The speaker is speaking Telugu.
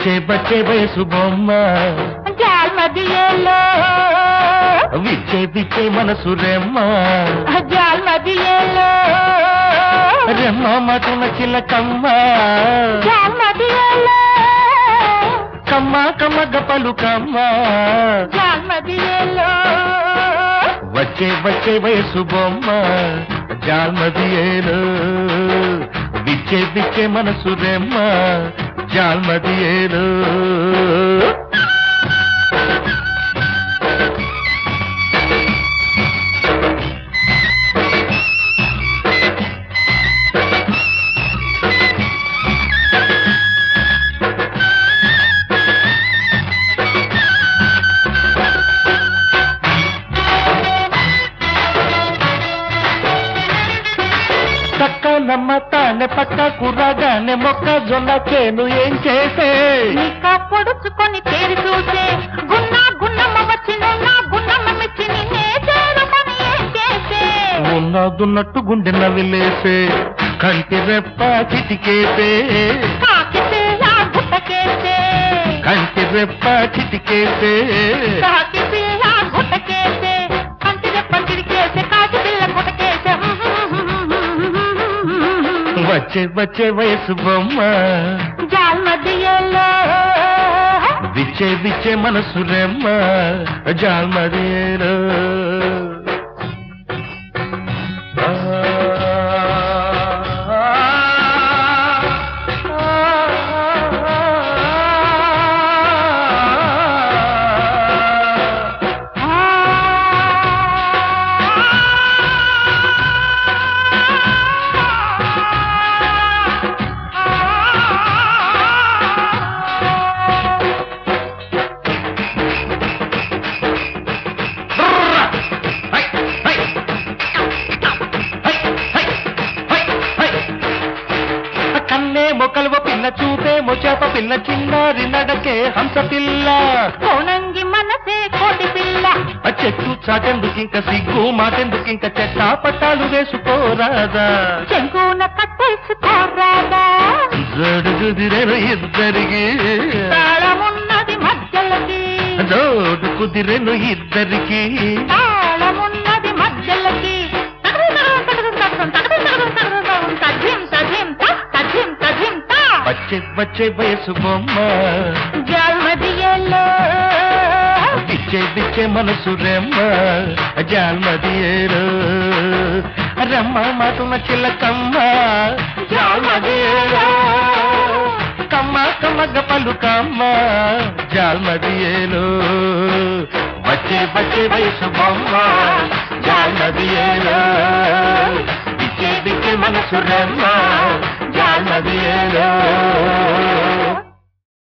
వచ్చే బచ్చే వయసు బొమ్మ జాల్మదియేలో విచ్చే పిచ్చే మనసు రెమ్మ జాల్మదియేలో రెమ్మ మటున చిలకమ్మ జాల్మదియేలో కమ్మ కమ్మగ పలుకమ్మ జాల్మదియేలో వచ్చే వచ్చే వయసు బొమ్మ జాల్మదియేలు విచ్చే పిచ్చే మనసు రెమ్మ జాల్మదియేలు చక్కనమ్మ తానే పక్క కుర్రగానే మొక్కజొన్న చేను ఏం చేసే నీకా పొడుచుకొని తేరి చూసే గున్నా గున్నమ్మ వచ్చి నున్నా గున్నమ్మ మెచ్చి నిన్నే చేరుకొని ఏం చేసే ఉన్నదున్నట్టు గుండె నవిలేసే కంటి రెప్ప చిటికేసే కాకితే ఆ గుట్టకేసే కంటి రెప్ప చిటికేసే కాకితే ఆ గుట్టకేసే కంటిన పందిరికేసే కాకి పిల్ల గుట్టకేసే వచ్చే వచ్చే వయసు బొమ్మ జాల్మదియేలో విచ్చే విచ్చే మనసు రెమ్మ జాల్మదేరు కన్నే మొక్కలువ పిల్ల చూపేమో చేప పిల్ల చిన్నారి నడకే హంస పిల్ల కోనంగి మనసే కోటి పిల్ల ఆ చెట్టు చాటెందుకింక సిగ్గు మాటెందుకింక చెట్ట పట్టాలు వేసుకోరాదా చెంగున కట్టేసుకోరాదా జడుగుదిరెను ఇద్దరికి తాళమున్నది మధ్యలకి జోడు కుదిరెను ఇద్దరికి తాళమున్నది మధ్యలకి తజిం తజిం తజిం తజిం వచ్చే వచ్చే వయసు బొమ్మ జల్మదియలో పిచ్చే పిచ్చే మనసు రెమ్మ జాల్మదియేరు రమ్మ మాటున చిల్లకమ్మ జాల్మదియేరు కమ్మ కమ్మగ పలుకమ్మ జాల్మదియేలు వచ్చే వచ్చే వయసు బొమ్మ జాల్మదియేలు పిచ్చే పిచ్చే మనసు రెమ్మ జాల్మదియేలు